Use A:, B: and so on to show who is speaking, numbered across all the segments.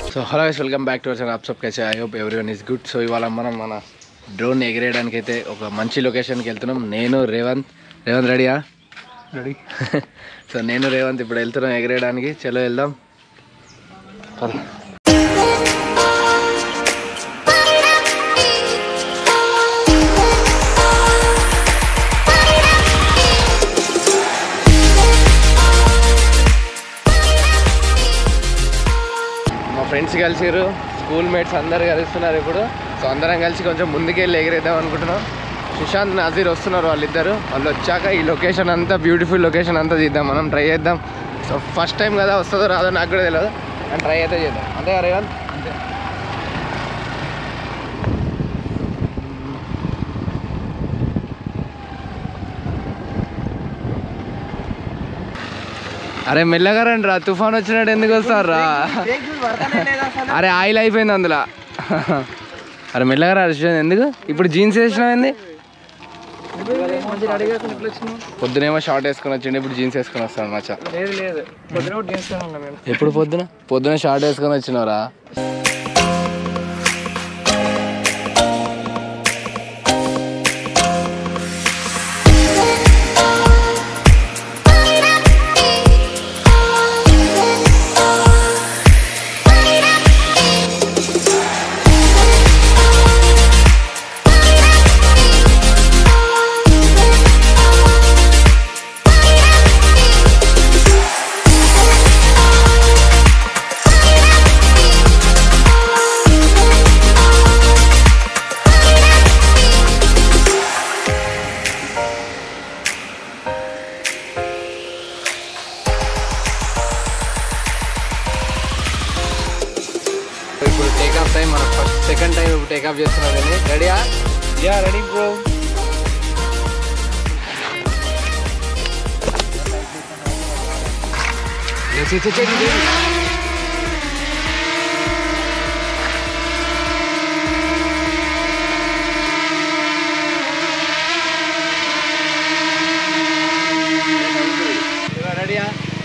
A: So hello guys welcome back to our channel అప్సప్ కైసే I hope everyone is good so ఇవాళ మనం మన డ్రోన్ ఎగిరేయడానికి అయితే ఒక మంచి లొకేషన్కి వెళ్తున్నాం నేను రేవంత్ రేవంత్ రెడీయా
B: రెడీ
A: సో నేను రేవంత్ ఇప్పుడు వెళ్తున్నాం ఎగిరేయడానికి చలో వెళ్దాం పద. మా ఫ్రెండ్స్ కలిసిరు స్కూల్ మేట్స్ అందరు కలుస్తున్నారు ఇప్పుడు సో అందరం కలిసి కొంచెం ముందుకెళ్ళి ఎగిరేద్దాం అనుకుంటున్నాం సుశాంత్ నజీర్ వస్తున్నారు వాళ్ళిద్దరు వాళ్ళు వచ్చాక ఈ లొకేషన్ అంతా బ్యూటిఫుల్ లొకేషన్ అంతా తీద్దాం మనం ట్రై చేద్దాం సో ఫస్ట్ టైం కదా వస్తుందో రాదో నాకు కూడా తెలియదు కానీ ట్రై అయితే చేద్దాం అంతే కదా రేవంత్ అంతే అరే మెల్లగా రండి రా తుఫాన్ వచ్చినట్టు ఎందుకు వస్తారు రా అరే ఆయిల్ అయిపోయింది అందులో అరే మెల్లగా రా సుశాంత్ ఎందుకు ఇప్పుడు జీన్స్ వేసినావు ఏంది పొద్దునేమో షార్ట్ వేసుకొని వచ్చిండు ఇప్పుడు జీన్స్ వేసుకొని వస్తాను మచ్చా
B: లేదు లేదు పొద్దున ఒకటి చేస్తాను ఉన్నా మేము
A: ఎప్పుడు పొద్దున పొద్దున షార్ట్ వేసుకొని వచ్చినవరా ఇప్పుడు టేక్ ఆఫ్ టైం మన ఫస్ట్ సెకండ్ టైం ఇప్పుడు టేక్ ఆఫ్ చేస్తున్నాం దీన్ని రెడీయా
B: యా రెడీ బ్రో
A: రెడీయా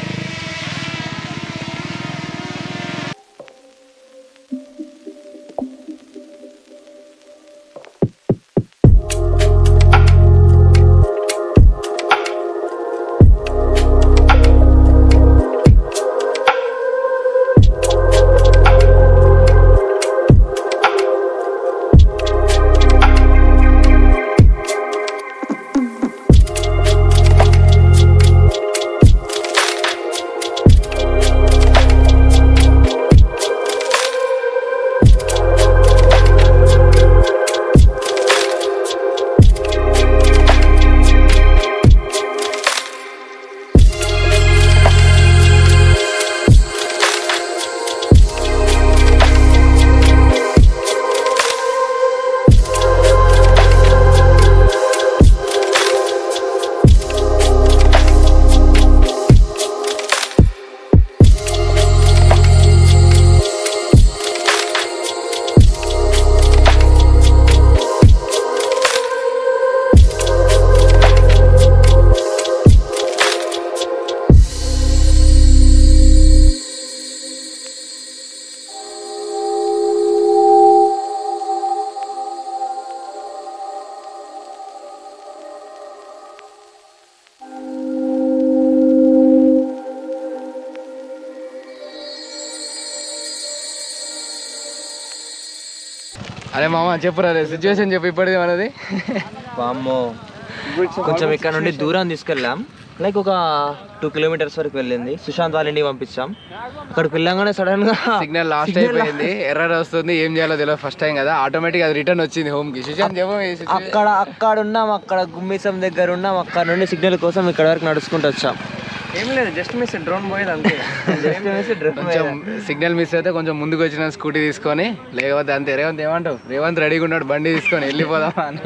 A: అరే మామ చెప్పురా రే సిచ్యువేషన్ చెప్పు ఇప్పటిది మనది
C: వామ్మో కొంచెం ఇక్కడ నుండి దూరం తీసుకెళ్ళాం లైక్ ఒక టూ కిలోమీటర్స్ వరకు వెళ్ళింది సుశాంత్ వాళ్ళ ఇంటికి పంపించాం అక్కడికి వెళ్ళంగానే సడన్ గా
A: సిగ్నల్ లాస్ట్ అయిపోయింది ఎర్రర్ వస్తుంది ఏం చేయాలో తెలియదు ఫస్ట్ టైం కదా ఆటోమేటిక్ అది రిటర్న్ వచ్చింది హోమ్ కి సుశాంత్ చెప్పు ఈ situation.
C: అక్కడ అక్కడ ఉన్నాం అక్కడ గుమ్మిసం దగ్గర ఉన్నాం అక్కడ నుండి సిగ్నల్ కోసం ఇక్కడ వరకు నడుచుకుంటూ వచ్చాం
B: ఏం లేదు జస్ట్ మిస్ డ్రోన్ పోయేది అంతే
A: కొంచెం సిగ్నల్ మిస్ అయితే కొంచెం ముందుకు వచ్చిన స్కూటీ తీసుకొని లేకపోతే అంతే రేవంత్ ఏమంటావు రేవంత్ రెడీగా ఉన్నాడు బండి తీసుకొని వెళ్ళిపోదామా అని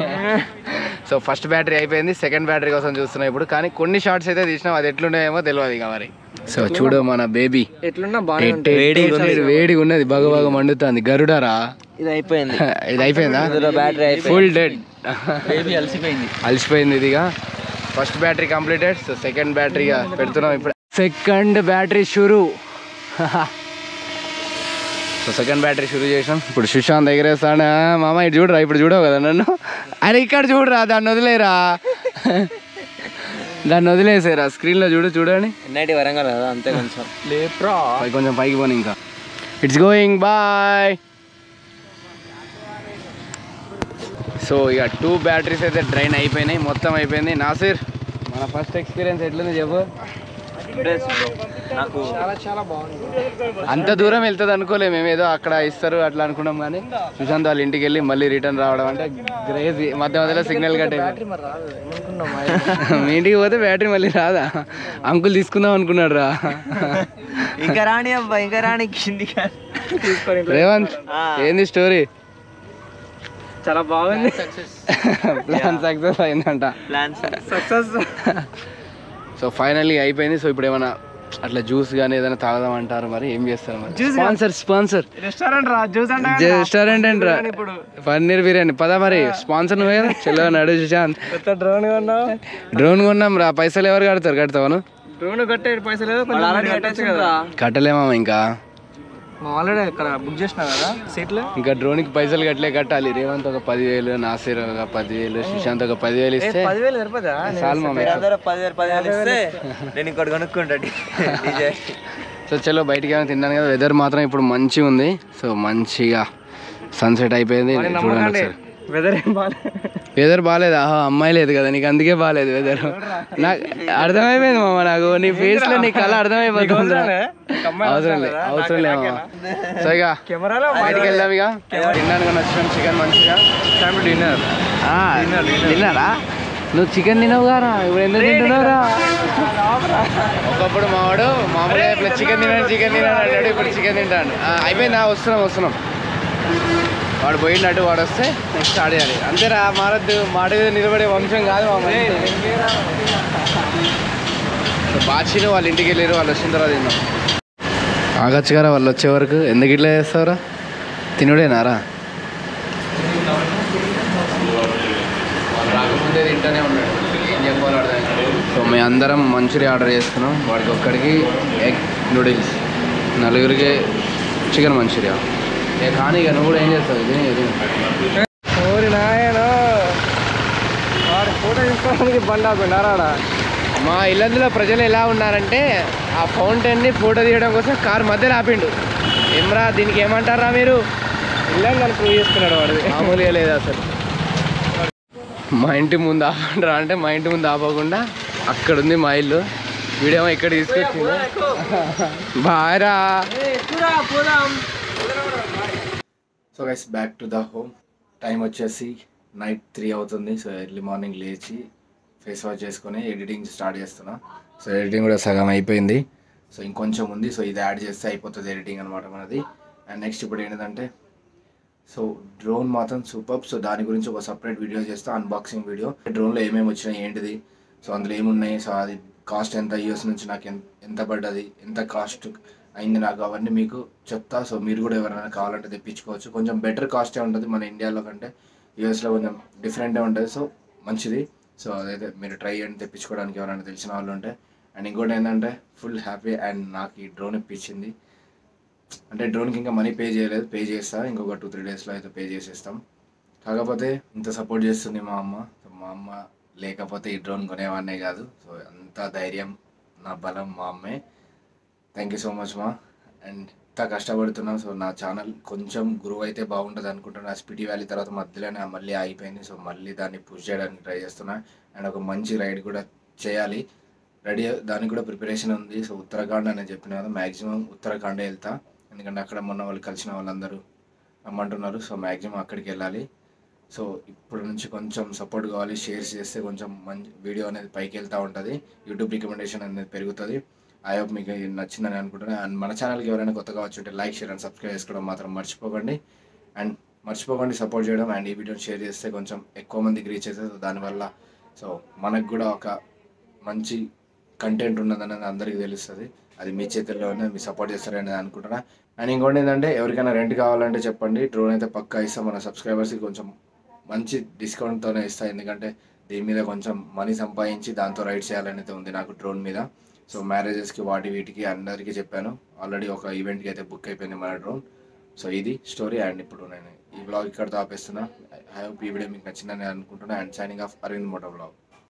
A: సో ఫస్ట్ బ్యాటరీ అయిపోయింది సెకండ్ బ్యాటరీ కోసం చూస్తున్నాం ఇప్పుడు కానీ కొన్ని షార్ట్స్ అయితే తీసినాం అది ఎట్లుండేమో తెలియదు ఇక మరి సో చూడు మన బేబీ
B: ఎట్లున్నా బాగానే ఉంటుంది
C: వేడిగా ఉంది.
A: వేడిగా ఉన్నది బాగా బాగా మండుతుంది గరుడారా
C: ఇది అయిపోయింది
A: ఇది అయిపోయిందా
C: ఇందులో బ్యాటరీ అయిపోయింది
A: ఫుల్ డెడ్
C: బేబీ అలసిపోయింది
A: అలసిపోయింది ఇదిగా first battery completed so second బ్యాటరీగా పెడుతున్నాం ఇప్పుడు సెకండ్ బ్యాటరీ షురు సో సో సెకండ్ బ్యాటరీ షురూ చేసాం ఇప్పుడు సుశాంత్ ఎగరేస్తాడు "ఆ, మామ ఇటు చూడరా ఇప్పుడు చూడవు కదా నన్ను అరే ఇక్కడ చూడరా దాన్ని వదిలేరా దాన్ని వదిలేసారా స్క్రీన్లో చూడు చూడండి
C: ఎన్ఐటి వరంగల్ కదా అంతే కొంచెం
B: లేప్రా
A: పై కొంచెం పైకి పోనీ ఇంకా ఇట్స్ గోయింగ్ బాయ్ సో ఇక టూ బ్యాటరీస్ అయితే డ్రైన్ అయిపోయినాయి మొత్తం అయిపోయింది నాసిర్ మన ఫస్ట్ ఎక్స్పీరియన్స్ ఎట్లుంది చెప్పు
C: నాకు
B: చాలా చాలా బాగుంది
A: అంత దూరం వెళ్తుంది అనుకోలేము మేము ఏదో అక్కడ ఇస్తారు అట్లా అనుకున్నాం కానీ సుశాంత్ వాళ్ళ ఇంటికి వెళ్ళి మళ్ళీ రిటర్న్ రావడం అంటే గ్రేజీ మధ్య మధ్యలో సిగ్నల్ కట్ అయిపోయింది
B: మరి రాదు ఏమనుకున్నాం
A: మీ ఇంటికి పోతే బ్యాటరీ మళ్ళీ రాదా అంకుల్ తీసుకుందాం అనుకున్నాడు రా
C: ఇంకా రాని అబ్బా ఇంకా రాని కింది
B: తీసుకొని
A: రేవంత్ ఏంది స్టోరీ
B: చాలా బాగుంది
A: ప్లాన్ సక్సెస్ అయిందంట
C: ప్లాన్స్
B: సక్సెస్
A: సో ఫైనల్లీ అయిపోయింది సో ఇప్పుడు ఏమైనా అట్లా జ్యూస్ కానీ ఏదైనా తాగదాం అంటారు మరి ఏం చేస్తారు మరి
B: Juice
A: స్పాన్సర్ స్పాన్సర్
B: రెస్టారెంట్ రా జ్యూస్ అంటే
A: రెస్టారెంట్ అంటారా
B: ఇప్పుడు
A: పన్నీర్ బిర్యానీ పదా మరి స్పాన్సర్ నువ్వే కదా చెల్లె నడు సుశాంత్
B: కొత్త డ్రోన్ కొన్నావు
A: డ్రోన్ కొన్నాం రా పైసలు ఎవరు కడతారు కడతావను
B: డ్రోన్ కట్టే పైసలు ఏదో కొంచెం మీరు కట్టొచ్చు కదా
A: కట్టలేమా ఇంకా
B: మా ఆల్రెడీ ఇక్కడ బుక్ చేసినా కదా సీట్లు
A: ఇంకా డ్రోన్కి పైసలు కట్టలే కట్టాలి రేవంత్ ఒక పదివేలు నాసిర్ ఒక పదివేలు సుశాంత్ ఒక పదివేలు ఇస్తే
B: పదివేలు సరిపోదా
A: చాలు మామ
C: అందరూ పదివేలు పదివేలు ఇస్తే నేను ఇంకోటి కొనుక్కుంటా డీజే
A: సో చలో బయటికి ఏమైనా తిన్నాను కదా వెదర్ మాత్రం ఇప్పుడు మంచిగా ఉంది సో మంచిగా సన్సెట్ అయిపోయింది చూడండి ఒకసారి
B: వెదర్ ఏం బాగాలేదు
A: వెదర్ బాగాలేదు ఆహా అమ్మాయి లేదు కదా నీకు అందుకే బాగాలేదు వెదర్ నాకు అర్థమైపోయింది మామ నాకు నీ ఫేస్ లో నీ కళ అర్థమైపోతుంది అవసరం లేదు అవసరం లేదు మామ. సో ఇక
B: కెమెరాలో
A: బయటికి వెళ్దాం ఇక తిన్నాను నచ్చిన చికెన్ మంచిగా
B: టైం డిన్నర్
A: తిన్నారా నువ్వు చికెన్ తినవు గారా ఇప్పుడు ఎందుకు తింటున్నావురా ఒకప్పుడు మావాడు మామూలుగా ఇట్లా చికెన్ తినాడు చికెన్ తినాడు అన్నాడు ఇప్పుడు చికెన్ తింటాడు ఆ, అయిపోయిందా వస్తున్నాం వస్తున్నాం వాడు పోయినట్టు వాడు వస్తే నెక్స్ట్ స్టార్ట్ చేయాలి అంతేరా మారద్దు మాట మీద నిలబడే వంశం కాదు మా బాచిని వాళ్ళ ఇంటికి వెళ్ళారు వాళ్ళు వచ్చిన తర్వాత తిన్నాం ఆగచ్చు కదా వాళ్ళు వచ్చే వరకు ఎందుకు ఇట్లా చేస్తారా తినుడేనారా రాకముందే తింటానే ఉన్నాడు ఏం చెప్పాలో అర్థం కాదు. సో మేము అందరం మంచూరియా ఆర్డర్ చేసుకున్నాం వాడికి ఒక్కడికి ఎగ్ నూడిల్స్ నలుగురికి చికెన్ మంచూరియా ఏ కానీ ఇక నువ్వు కూడా ఏం చేస్తావు ఇది ఇది
B: ఓరి నాయనో వాడు ఫోటో తీసుకోవడానికి బండి ఆపినారాడా
A: మా ఇల్లందులో ప్రజలు ఎలా ఉన్నారంటే ఆ ఫౌంటైన్ని ఫోటో తీయడం కోసం కార్ మధ్యలో ఆపిండు ఏమ్రా దీనికి ఏమంటారా మీరు
B: ఇల్లు నన్ను ప్రూవ్ చేసుకున్నాడు వాడిది
A: మామూలుగా లేదు అసలు మా ఇంటి ముందు ఆపండిరా అంటే మా ఇంటి ముందు ఆపకుండా అక్కడ ఉంది మా ఇల్లు వీడేమో ఇక్కడ తీసుకొచ్చింది బారా so guys back to the home time వచ్చేసి నైట్ త్రీ అవుతుంది సో ఎర్లీ మార్నింగ్ లేచి ఫేస్ వాష్ చేసుకొని ఎడిటింగ్ స్టార్ట్ చేస్తున్నా సో ఎడిటింగ్ కూడా సగం అయిపోయింది సో ఇంకొంచెం ఉంది సో ఇది యాడ్ చేస్తే అయిపోతుంది ఎడిటింగ్ అనమాట మనది అండ్ నెక్స్ట్ ఇప్పుడు ఏంటంటే సో డ్రోన్ మాత్రం సూపర్ సో దాని గురించి ఒక సపరేట్ వీడియో చేస్తా అన్బాక్సింగ్ వీడియో డ్రోన్లో ఏమేమి వచ్చినాయి ఏంటిది సో అందులో ఏమున్నాయి సో అది కాస్ట్ ఎంత యూఎస్ నుంచి నాకు ఎంత ఎంత పడ్డది ఎంత కాస్ట్ అయింది నాకు అవన్నీ మీకు చెప్తా సో మీరు కూడా ఎవరైనా కావాలంటే తెప్పించుకోవచ్చు కొంచెం బెటర్ కాస్టే ఉంటుంది మన ఇండియాలో కంటే యూఎస్లో కొంచెం డిఫరెంటే ఉంటుంది సో మంచిది సో అదైతే మీరు ట్రై చేయండి తెప్పించుకోవడానికి ఎవరైనా తెలిసిన వాళ్ళు ఉంటే అండ్ ఇంకోటి ఏంటంటే ఫుల్ హ్యాపీ అండ్ నాకు ఈ డ్రోన్ ఇప్పించింది అంటే డ్రోన్కి ఇంకా మనీ పే చేయలేదు పే చేస్తా ఇంకొక టూ త్రీ డేస్లో అయితే పే చేసేస్తాం కాకపోతే ఇంత సపోర్ట్ చేస్తుంది మా అమ్మ సో మా అమ్మ లేకపోతే ఈ డ్రోన్ కొనేవాడినే కాదు సో అంత ధైర్యం నా బలం మా అమ్మే థ్యాంక్ యూ సో మచ్ మా అండ్ ఇంత కష్టపడుతున్నాం సో నా ఛానల్ కొంచెం గ్రో అయితే బాగుంటుంది అనుకుంటున్నా స్పిటి వ్యాలీ తర్వాత మధ్యలోనే మళ్ళీ ఆగిపోయింది సో మళ్ళీ దాన్ని పుష్ చేయడానికి ట్రై చేస్తున్నా అండ్ ఒక మంచి రైడ్ కూడా చేయాలి రెడీ దానికి కూడా ప్రిపరేషన్ ఉంది సో ఉత్తరాఖండ్ అని చెప్పిన కదా మ్యాక్సిమం ఉత్తరాఖండ్ వెళ్తా ఎందుకంటే అక్కడ మొన్న వాళ్ళు కలిసిన వాళ్ళందరూ రమ్మంటున్నారు సో మ్యాక్సిమం అక్కడికి వెళ్ళాలి సో ఇప్పుడు నుంచి కొంచెం సపోర్ట్ కావాలి షేర్స్ చేస్తే కొంచెం మంచి వీడియో అనేది పైకి వెళ్తూ ఉంటుంది యూట్యూబ్ రికమెండేషన్ అనేది పెరుగుతుంది ఐ హోప్ మీకు ఇది నచ్చిందని అనుకుంటున్నాను అండ్ మన ఛానల్కి ఎవరైనా కొత్తగా వచ్చి ఉంటే లైక్ షేర్ అండ్ సబ్స్క్రైబ్ చేసుకోవడం మాత్రం మర్చిపోకండి అండ్ మర్చిపోకండి సపోర్ట్ చేయడం అండ్ ఈ వీడియోని షేర్ చేస్తే కొంచెం ఎక్కువ మందికి రీచ్ అవుతుంది సో దానివల్ల సో మనకు కూడా ఒక మంచి కంటెంట్ ఉన్నదనేది అందరికీ తెలుస్తుంది అది మీ చేతుల్లోనే మీ సపోర్ట్ చేస్తారని అనుకుంటున్నా అండ్ ఇంకోటి ఏంటంటే ఎవరికైనా రెంట్ కావాలంటే చెప్పండి డ్రోన్ అయితే పక్కా ఇస్తాం మన సబ్స్క్రైబర్స్కి కొంచెం మంచి డిస్కౌంట్తోనే ఇస్తాయి ఎందుకంటే దీని మీద కొంచెం మనీ సంపాదించి దాంతో రైడ్ చేయాలని అయితే ఉంది నాకు డ్రోన్ మీద సో మ్యారేజెస్కి వాటి వీటికి అందరికీ చెప్పాను ఆల్రెడీ ఒక ఈవెంట్కి అయితే బుక్ అయిపోయింది మన డ్రోన్ సో ఇది స్టోరీ అండ్ ఇప్పుడు నేను ఈ బ్లాగ్ ఇక్కడతో ఆపేస్తున్నా ఐ హోప్ ఈ వీడియో మీకు నచ్చిందని అనుకుంటున్నా and signing off Aravind moto blog